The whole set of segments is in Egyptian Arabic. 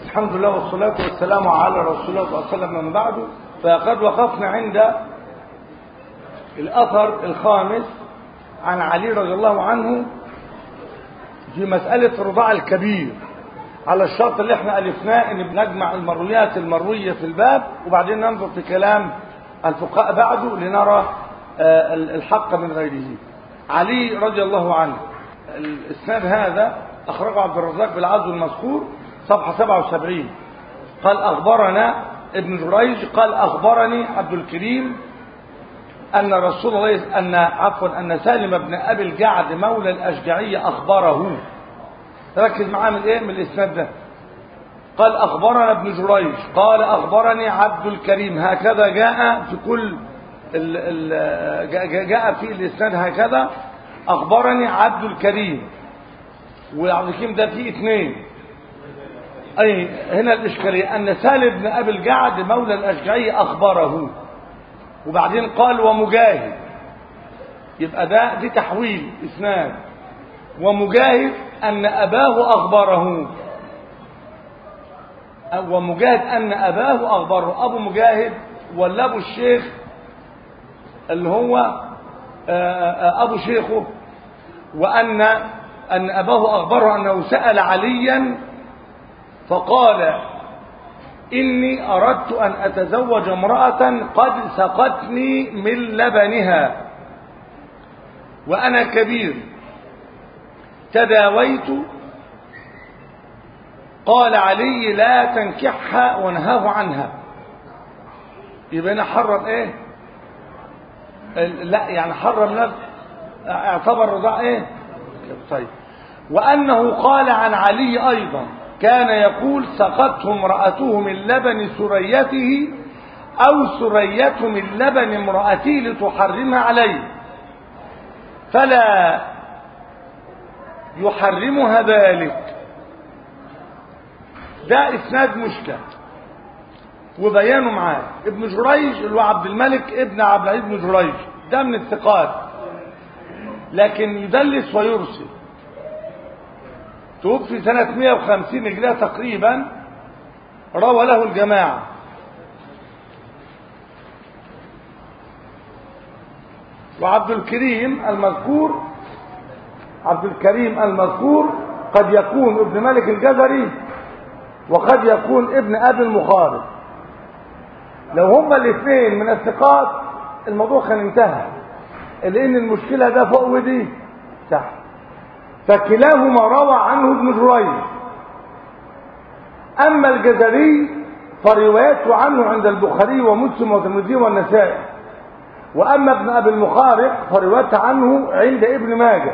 الحمد لله والصلاة والسلام على رسول الله صلى الله عليه وسلم من بعده فقد وقفنا عند الأثر الخامس عن علي رضي الله عنه في مسألة رضاع الكبير على الشرط اللي احنا ألفناه ان بنجمع المرويات المروية في الباب وبعدين ننظر في كلام الفقهاء بعده لنرى الحق من غيره علي رضي الله عنه الاسناد هذا اخرجه عبد الرزاق بالعزو المذكور صفحة 77 قال اخبرنا ابن جريج قال اخبرني عبد الكريم ان رسول الله ان عفوا ان سالم بن ابي الجعد مولى الاشجعية اخبره ركز معاه من ايه من الاسناد ده قال اخبرنا ابن جريج قال اخبرني عبد الكريم هكذا جاء في كل ال ال جاء في الاسناد هكذا اخبرني عبد الكريم وعبد الكريم ده فيه اثنين اي هنا الاشكاليه ان سالم بن ابي الجعد مولى الاشجعي اخبره وبعدين قال ومجاهد يبقى ده دي تحويل اسناد ومجاهد ان اباه اخبره ومجاهد ان اباه اخبره ابو مجاهد ولا ابو الشيخ اللي هو ابو شيخه وان ان اباه اخبره انه سال عليا فقال اني اردت ان اتزوج امراه قد سقتني من لبنها وانا كبير تداويت قال علي لا تنكحها ونهاه عنها يبقى انا حرم ايه لا يعني حرم نفس اعتبر رضاع ايه طيب وانه قال عن علي ايضا كان يقول سقته امرأته من لبن سريته او سريته من لبن امرأتي لتحرمها عليه فلا يحرمها ذلك ده اسناد مشكل وبيانه معاه ابن جريج اللي هو عبد الملك ابن عبد العزيز بن جريج ده من الثقات لكن يدلس ويرسل توفي سنة 150 هجرية تقريبا روى له الجماعة وعبد الكريم المذكور عبد الكريم المذكور قد يكون ابن ملك الجزري وقد يكون ابن ابي المخارج لو هما الاثنين من الثقات الموضوع كان انتهى لان المشكله ده فوق ودي تحت فكلاهما روى عنه ابن جريج اما الجزري فروايته عنه عند البخاري ومسلم والترمذي والنسائي واما ابن ابي المخارق فروايته عنه عند ابن ماجه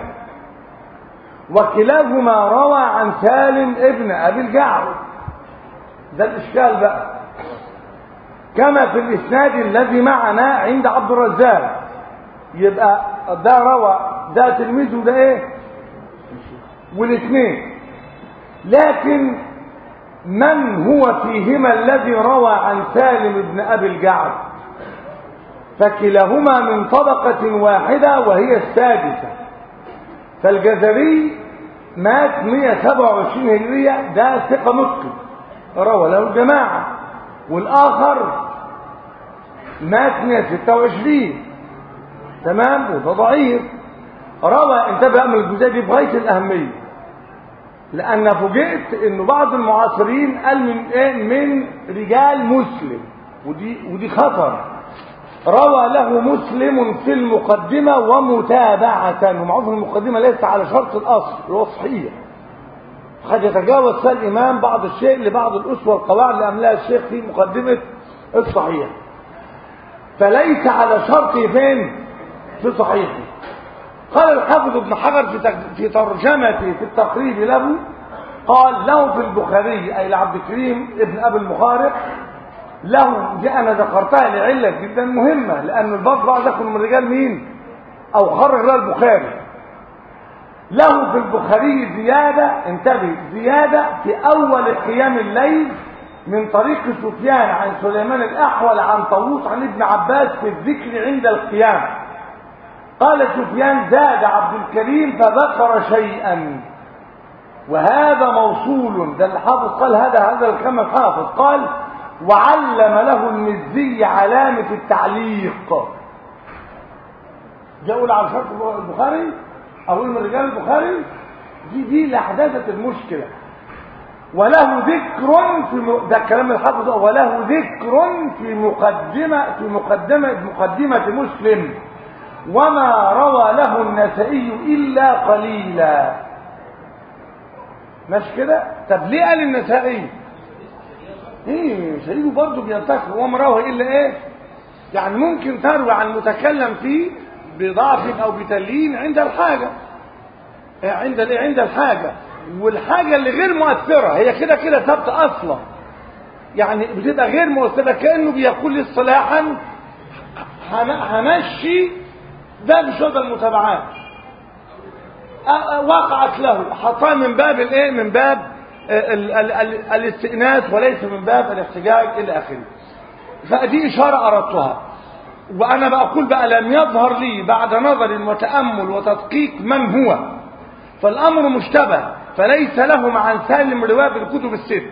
وكلاهما روى عن سالم ابن ابي الجعد ده الاشكال بقى كما في الاسناد الذي معنا عند عبد الرزاق يبقى ده روى ده تلميذه ده ايه والاثنين لكن من هو فيهما الذي روى عن سالم بن ابي الجعد فكلاهما من طبقة واحدة وهي السادسة فالجزري مات 127 هجرية ده ثقة متقن روى له الجماعة والآخر مات 126 تمام وده ضعيف روى انتبه من الجزئية دي بغاية الأهمية لأن فوجئت إنه بعض المعاصرين قال من إيه من رجال مسلم ودي ودي خطر روى له مسلم في المقدمة ومتابعة ومعروف المقدمة ليس على شرط الأصل اللي هو صحيح قد يتجاوز فيها الإمام بعض الشيء لبعض الأسوة والقواعد اللي أملاها الشيخ في مقدمة الصحيح فليس على شرط فين في صحيحه قال الحافظ ابن حجر في في ترجمته في التقريب له قال له في البخاري أي لعبد الكريم ابن أبي المخارق له دي أنا ذكرتها لعلة جدا مهمة لأن الباب بعض يكون من رجال مين أو خرج له البخاري له في البخاري زيادة انتبه زيادة في أول قيام الليل من طريق سفيان عن سليمان الأحول عن طاووس عن ابن عباس في الذكر عند القيام قال سفيان زاد عبد الكريم فذكر شيئا وهذا موصول ده الحافظ قال هذا هذا الكلام الحافظ قال وعلم له المزي علامة التعليق جاءوا على شرط البخاري أو من رجال البخاري دي دي اللي أحدثت المشكلة وله ذكر في م... ده كلام الحافظ وله ذكر في مقدمة في مقدمة مقدمة مسلم وما روى له النسائي إلا قليلا مش كده طب ليه قال النسائي ايه سيده برضه بينتقل وما روى إلا ايه يعني ممكن تروي عن متكلم فيه بضعف أو بتلين عند الحاجة عند الايه عند الحاجة والحاجة اللي غير مؤثرة هي كده كده ثابتة أصلا يعني بتبقى غير مؤثرة كأنه بيقول لي اصطلاحا همشي ده بشهد المتابعات وقعت له حطها من باب الايه من باب ال ال ال الاستئناس وليس من باب الاحتجاج الى اخره فدي اشاره اردتها وانا بقول بقى لم يظهر لي بعد نظر وتامل وتدقيق من هو فالامر مشتبه فليس له عن سالم رواه بالكتب الست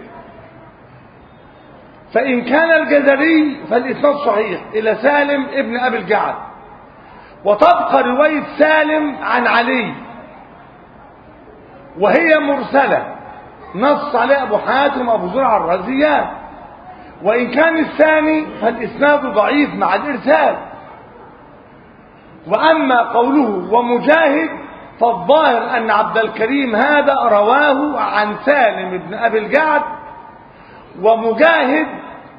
فان كان الجزري فالاسناد صحيح الى سالم ابن ابي الجعد وتبقى روايه سالم عن علي وهي مرسله نص عليه ابو حاتم ابو زرع الرازيان وان كان الثاني فالاسناد ضعيف مع الارسال واما قوله ومجاهد فالظاهر أن عبد الكريم هذا رواه عن سالم بن أبي الجعد ومجاهد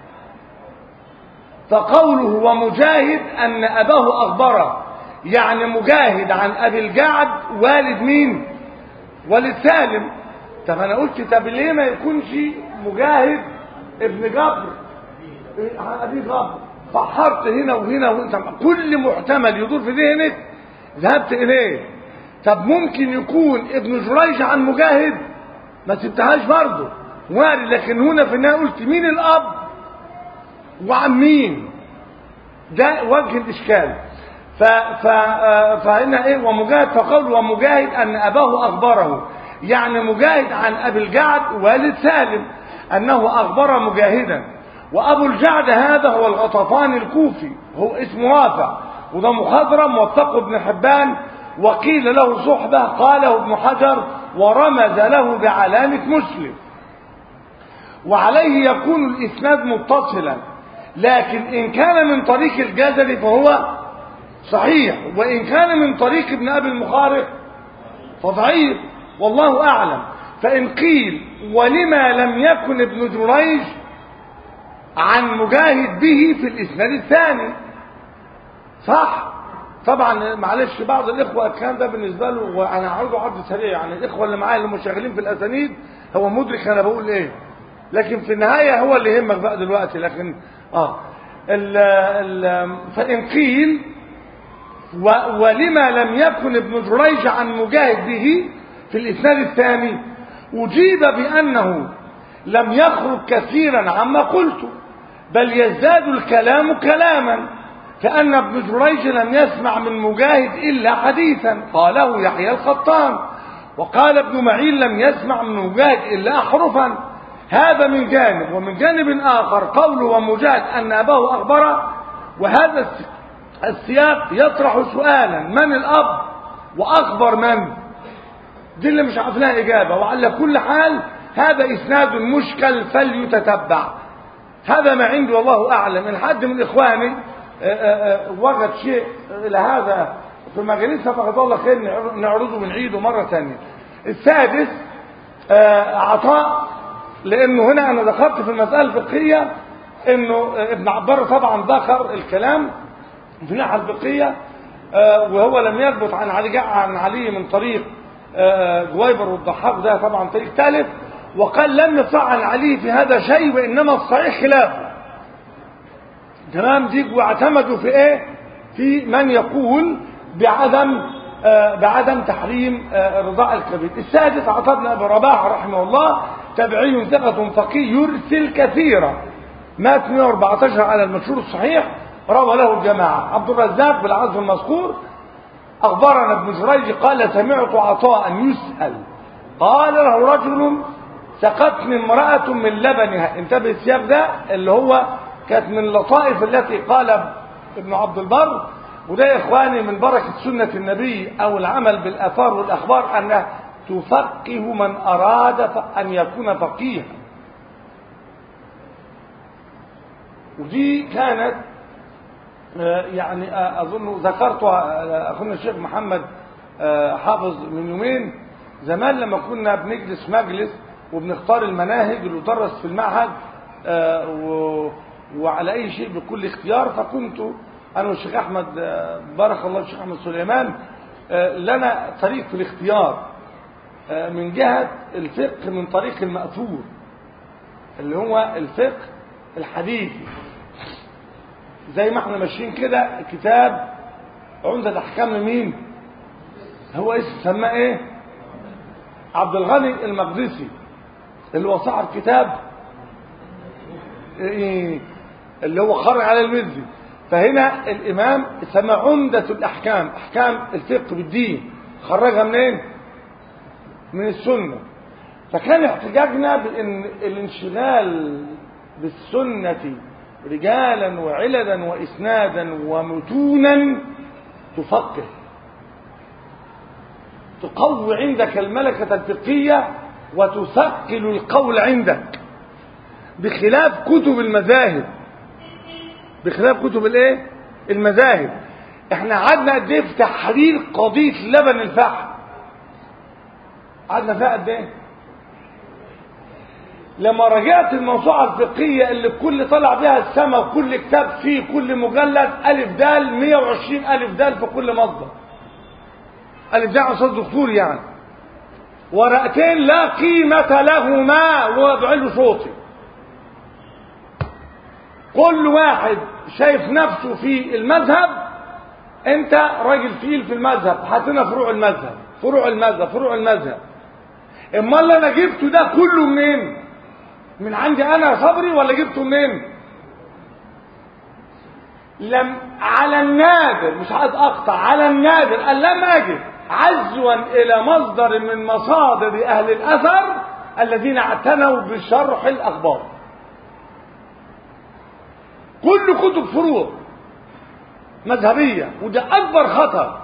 فقوله ومجاهد أن أباه أخبره يعني مجاهد عن أبي الجعد والد مين والد سالم طب أنا قلت طب ليه ما يكونش مجاهد ابن جبر عن أبي جبر فحرت هنا وهنا وانت كل محتمل يدور في ذهنك ذهبت إليه طب ممكن يكون ابن جريج عن مجاهد ما سبتهاش برضه وارد لكن هنا في النهايه قلت مين الاب وعن مين ده وجه الاشكال ف ف فهنا ايه ومجاهد فقول ومجاهد ان اباه اخبره يعني مجاهد عن ابي الجعد والد سالم انه اخبر مجاهدا وابو الجعد هذا هو الغطفان الكوفي هو اسمه رافع وده مخضرم وثقه ابن حبان وقيل له صحبة قاله ابن حجر ورمز له بعلامة مسلم وعليه يكون الإسناد متصلا لكن إن كان من طريق الجزري فهو صحيح وإن كان من طريق ابن أبي المخارق فضعيف والله أعلم فإن قيل ولما لم يكن ابن جريج عن مجاهد به في الإسناد الثاني صح طبعا معلش بعض الاخوه الكلام ده بالنسبه له وانا هعرضه عرض سريع يعني الاخوه اللي معايا اللي مشغلين في الاسانيد هو مدرك انا بقول ايه لكن في النهايه هو اللي يهمك بقى دلوقتي لكن اه ال ال فان قيل ولما لم يكن ابن جريج عن مجاهد به في الاسناد الثاني اجيب بانه لم يخرج كثيرا عما قلت بل يزداد الكلام كلاما كأن ابن جريج لم يسمع من مجاهد إلا حديثا قاله يحيى الخطان وقال ابن معين لم يسمع من مجاهد إلا أحرفا هذا من جانب ومن جانب آخر قول ومجاهد أن أباه أخبره وهذا السياق يطرح سؤالا من الأب وأخبر من دي اللي مش عارف لها إجابة وعلى كل حال هذا إسناد مشكل فليتتبع هذا ما عندي والله أعلم إن حد من إخواني وجد شيء إلى هذا في مجالسها فقد الله خير نعرضه من عيده مرة ثانية السادس عطاء لأنه هنا أنا دخلت في المسألة الفقهية إنه ابن عبار طبعا ذكر الكلام في الناحية الفقهية وهو لم يثبت عن علي عن علي من طريق جويبر والضحاك ده طبعا طريق ثالث وقال لم يصح عن علي في هذا شيء وإنما الصحيح خلافه تمام دي واعتمدوا في ايه في من يقول بعدم آه بعدم تحريم آه رضاع الكبير السادس عطاء بن ابي رباح رحمه الله تبعي ثقة فقيه يرسل كثيرا مات 114 على المشهور الصحيح روى له الجماعة عبد الرزاق بالعزم المذكور أخبرنا ابن جريج قال سمعت عطاء يسأل قال له رجل سقتني امرأة من لبنها انتبه السياق ده اللي هو كانت من اللطائف التي قال ابن عبد البر وده يا اخواني من بركة سنة النبي او العمل بالاثار والاخبار انها تفقه من اراد ان يكون فقيها ودي كانت يعني اظن ذكرتها اخونا الشيخ محمد حافظ من يومين زمان لما كنا بنجلس مجلس وبنختار المناهج اللي تدرس في المعهد وعلى اي شيء بكل اختيار فكنت انا والشيخ احمد بارك الله الشيخ احمد سليمان لنا طريق في الاختيار من جهة الفقه من طريق المأثور اللي هو الفقه الحديثي زي ما احنا ماشيين كده كتاب عمدة احكام لمين هو اسم سماه ايه عبد الغني المقدسي اللي هو صاحب كتاب إيه اللي هو خرج على المزي فهنا الامام سمى عمدة الاحكام احكام الفقه بالدين خرجها منين من السنة فكان احتجاجنا بان الانشغال بالسنة رجالا وعلدا واسنادا ومتونا تفقه تقوي عندك الملكة الفقهية وتثقل القول عندك بخلاف كتب المذاهب بخلاف كتب الايه المذاهب احنا قعدنا قد ايه في تحرير قضيه لبن الفحم قعدنا فيها قد ايه لما رجعت الموسوعة الفقهية اللي كل طلع بها السماء وكل كتاب فيه كل مجلد ألف دال 120 ألف دال في كل مصدر ألف دال عصاد دكتور يعني ورقتين لا قيمة لهما وبعلو صوتي كل واحد شايف نفسه في المذهب انت راجل تقيل في المذهب حاطين فروع المذهب فروع المذهب فروع المذهب اما اللي انا جبته ده كله منين من عندي انا صبري ولا جبته منين لم على النادر مش عايز اقطع على النادر قال لم اجد عزوا الى مصدر من مصادر اهل الاثر الذين اعتنوا بشرح الاخبار كل كتب فروع مذهبية وده أكبر خطر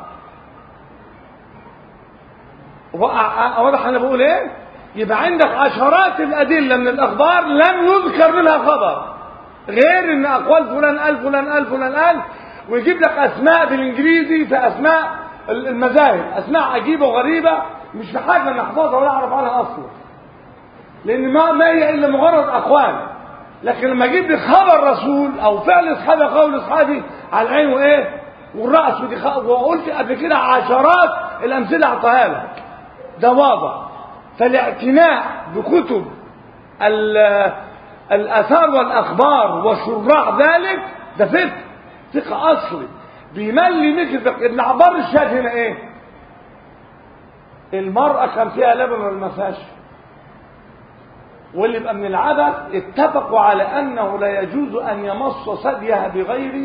واضح أنا بقول إيه؟ يبقى عندك عشرات الأدلة من الأخبار لم يذكر منها خبر غير إن أقوال فلان قال فلان قال فلان قال ويجيب لك أسماء بالإنجليزي في أسماء المذاهب أسماء عجيبة وغريبة مش في حاجة نحفظها ولا أعرف عنها أصلا لأن ما ما هي إلا مجرد أقوال لكن لما اجيب لي خبر رسول او فعل اصحابي قول اصحابي على العين وايه والراس ودي خ... وقلت قبل كده عشرات الامثله اعطاها لك ده واضح فالاعتناء بكتب الاثار والاخبار وشراح ذلك ده فقه فقه اصلي بيملي مثل فقه ابن عبار الشاهد هنا ايه المراه كان فيها لبن ولا ما فيهاش واللي يبقى من العبث اتفقوا على انه لا يجوز ان يمص ثديها بغير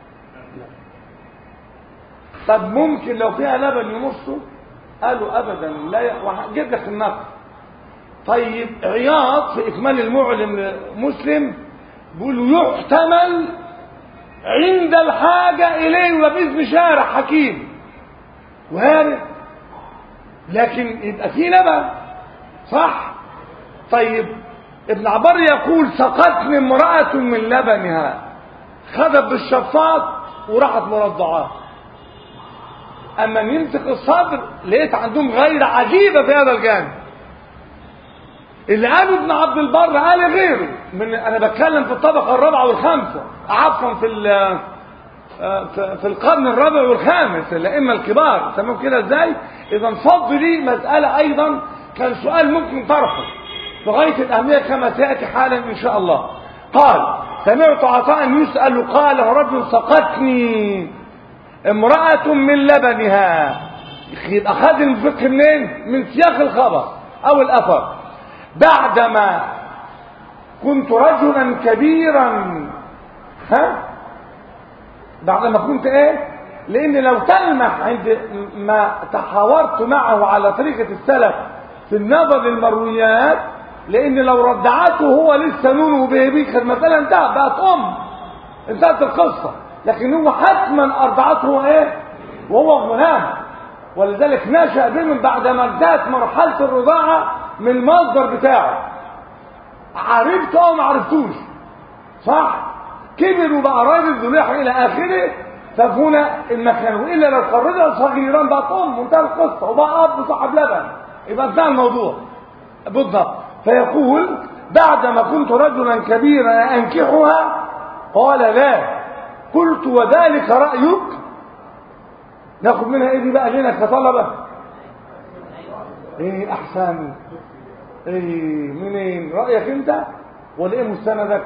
طب ممكن لو فيها لبن يمصه قالوا ابدا لا ي... وهجيب لك النقل طيب عياض في اكمال المعلم مسلم بيقولوا يحتمل عند الحاجة إليه وبإذن شارع حكيم وارد لكن يبقى في لبن صح طيب ابن عبر يقول سقتني امرأة من لبنها خدت بالشفاط وراحت مرضعاه اما نمسك الصدر لقيت عندهم غير عجيبة في هذا الجانب اللي قاله ابن عبد البر قال غيره من انا بتكلم في الطبقة الرابعة والخامسة عفوا في في القرن الرابع والخامس الائمة الكبار سموه كده ازاي اذا فض لي مسألة ايضا كان سؤال ممكن طرحه بغاية الأهمية كما سيأتي حالا إن شاء الله قال سمعت عطاء يسأل قال رجل سقتني امرأة من لبنها يبقى خد الفقه منين من سياق الخبر أو الأثر بعدما كنت رجلا كبيرا ها بعدما كنت ايه لان لو تلمح عند ما تحاورت معه على طريقة السلف في النظر للمرويات لان لو ردعته هو لسه نونه بيبي كانت المساله انتهت بقت ام انتهت القصه لكن هو حتما ارضعته هو ايه وهو غلام ولذلك نشا به من بعد ما انتهت مرحله الرضاعه من المصدر بتاعه عرفته او ما عرفتوش صح كبر وبقى راجل ذبيح الى اخره فهنا المكان والا لو خرجها صغيرا بقى ام منتهى القصه وبقى اب صاحب لبن يبقى انتهى الموضوع بالضبط فيقول بعدما كنت رجلا كبيرا انكحها قال لا قلت وذلك رايك ناخد منها ايه دي بقى لنا كطلبه ايه احسن ايه منين رايك انت ولا ايه مستندك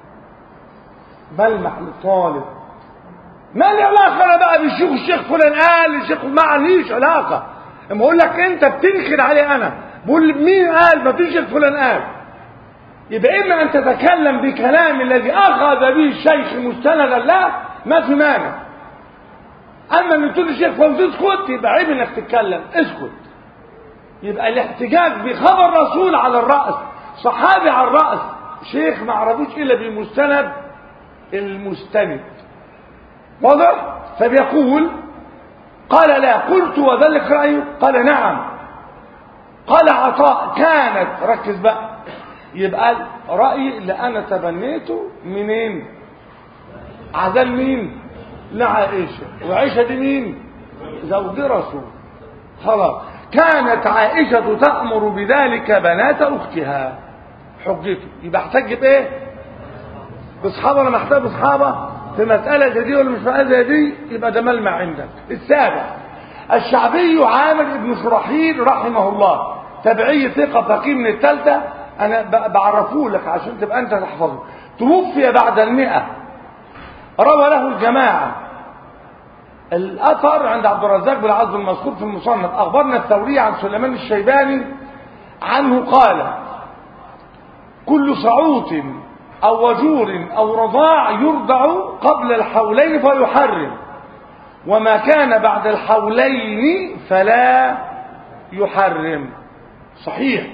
ملمح للطالب ما لي علاقه انا بقى بالشيخ الشيخ فلان قال الشيخ ما عليش علاقه اما اقول لك انت بتنكر علي انا بقول مين قال ما فيش الشيخ فلان قال يبقى اما ان تتكلم بكلام الذي اخذ به الشيخ مستندا له ما في مانع اما ان تقول الشيخ فوزي اسكت يبقى عيب انك تتكلم اسكت يبقى الاحتجاج بخبر رسول على الراس صحابي على الراس شيخ ما عرفوش الا بالمستند المستند واضح فبيقول قال لا قلت وذلك رأيه قال نعم قال عطاء كانت ركز بقى يبقى رأيي اللي أنا تبنيته منين عزل مين لعائشة وعائشة دي مين زوج رسول خلاص كانت عائشة تأمر بذلك بنات أختها حجته يبقى احتج بإيه بأصحابه ولا محتاج بأصحابه في مسألة زي دي ولا مش مسألة زي دي يبقى ده ملمع عندك السابع الشعبي عامر بن شرحيل رحمه الله تبعي ثقة فقيه من الثالثة أنا بعرفه لك عشان تبقى أنت تحفظه توفي بعد المئة روى له الجماعة الأثر عند عبد الرزاق بن عبد المذكور في المصنف أخبرنا الثوري عن سليمان الشيباني عنه قال كل صعوط أو وجور أو رضاع يرضع قبل الحولين فيحرم وما كان بعد الحولين فلا يحرم صحيح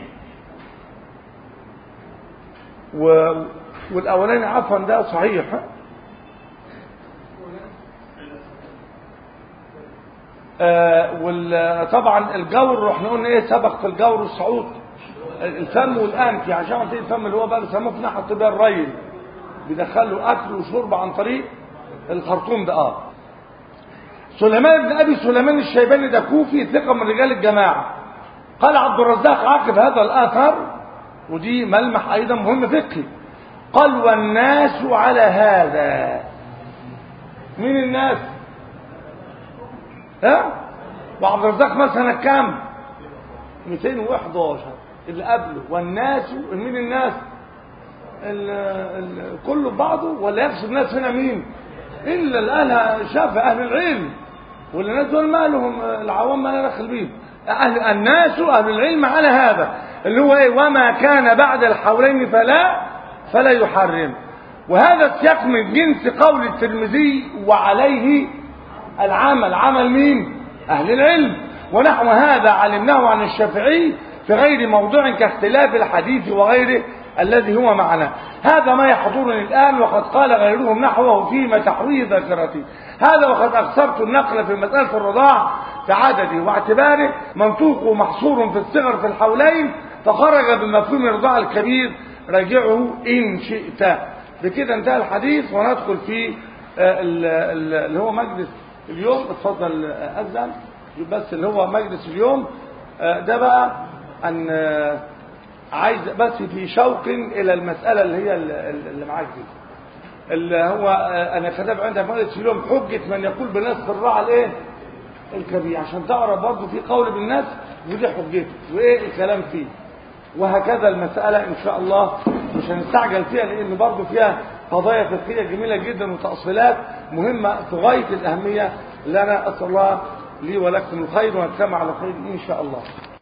و... والأولاني عفوا ده صحيح آه وطبعا الجور احنا قلنا ايه سبق في الجور الصعود الفم والانف يعني عشان منطقه الفم اللي هو بقى بيسموه في ناحيه الطبيه الريل بيدخلوا اكل وشرب عن طريق الخرطوم ده اه سليمان بن ابي سليمان الشيباني ده كوفي ثقه من رجال الجماعه قال عبد الرزاق عقب هذا الاثر ودي ملمح ايضا مهم فقهي قال والناس على هذا مين الناس ها وعبد الرزاق مثلا كام 211 اللي قبله والناس مين الناس ال ال كله بعضه ولا يقصد الناس هنا مين الا الاهل شاف اهل العلم ولا الناس دول مالهم العوام ما لا دخل بيهم أهل الناس اهل العلم على هذا اللي هو ايه وما كان بعد الحولين فلا فلا يحرم وهذا السياق من جنس قول الترمذي وعليه العمل عمل مين اهل العلم ونحو هذا علمناه عن الشافعي في غير موضوع كاختلاف الحديث وغيره الذي هو معنا هذا ما يحضرني الآن وقد قال غيرهم نحوه فيما تحويه ذاكرتي هذا وقد أكثرت النقل في مسألة الرضاع بعدده واعتباره منطوقه محصور في الصغر في الحولين فخرج بمفهوم الرضاع الكبير راجعه إن شئت بكده انتهى الحديث وندخل في اللي هو مجلس اليوم اتفضل أذن بس اللي هو مجلس اليوم ده بقى أن عايز بس في شوق إلى المسألة اللي هي اللي معاك دي اللي هو أنا كتب عندها مجلس اليوم حجة من يقول بنسخ الراعي الإيه الكبير عشان تعرف برضه في قول بالناس ودي حجته وإيه الكلام فيه وهكذا المسألة إن شاء الله مش هنستعجل فيها لأن برضه فيها قضايا فقهية جميلة جدا وتأصيلات مهمة في غاية الأهمية اللي أنا أسأل الله لي ولكم الخير ونجتمع على خير إن شاء الله